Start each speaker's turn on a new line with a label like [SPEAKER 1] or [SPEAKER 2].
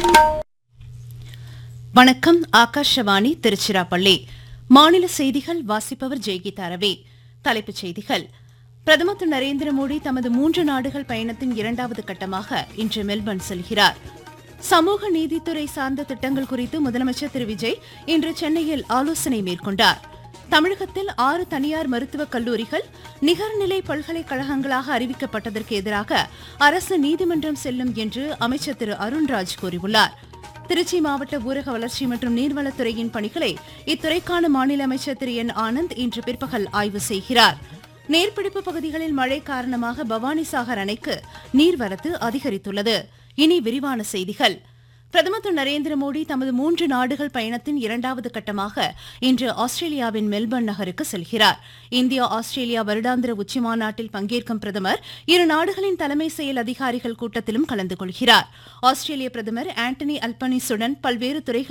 [SPEAKER 1] வணக்கம் ஆகாஷவாணி திருச்சிராப்பள்ளி மாநில செய்திகள் வாசிப்பவர் ஜெய்கீதா ரவி தலைப்புச் செய்திகள் பிரதமர் திரு நரேந்திர மோடி தமது மூன்று நாடுகள் பயணத்தின் இரண்டாவது கட்டமாக இன்று மெல்பர்ன் செல்கிறார் சமூக நீதித்துறை சார்ந்த திட்டங்கள் குறித்து முதலமைச்சர் திரு விஜய் இன்று சென்னையில் ஆலோசனை மேற்கொண்டார் தமிழகத்தில் ஆறு தனியார் மருத்துவக் கல்லூரிகள் நிகர்நிலை பல்கலைக்கழகங்களாக அறிவிக்கப்பட்டதற்கு எதிராக அரசு நீதிமன்றம் செல்லும் என்று அமைச்சர் திரு அருண்ராஜ் கூறியுள்ளார் திருச்சி மாவட்ட ஊரக வளர்ச்சி மற்றும் நீர்வளத்துறையின் பணிகளை இத்துறைக்கான மாநில அமைச்சர் திரு என் ஆனந்த் இன்று பிற்பகல் ஆய்வு செய்கிறார் நீர்பிடிப்பு பகுதிகளில் மழை காரணமாக பவானிசாகர் அணைக்கு நீர்வரத்து அதிகரித்துள்ளது இனி விரிவான செய்திகள் பிரதமர் திரு நரேந்திர மோடி தமது மூன்று நாடுகள் பயணத்தின் இரண்டாவது கட்டமாக இன்று ஆஸ்திரேலியாவின் மெல்பர்ன் நகருக்கு செல்கிறார் இந்தியா ஆஸ்திரேலியா வருடாந்திர உச்சிமாநாட்டில் பங்கேற்கும் பிரதமர் இரு நாடுகளின் தலைமை செயல் அதிகாரிகள் கூட்டத்திலும் கலந்து கொள்கிறார் ஆஸ்திரேலிய பிரதமர் ஆண்டனி அல்பனிசுடன் பல்வேறு துறைகள்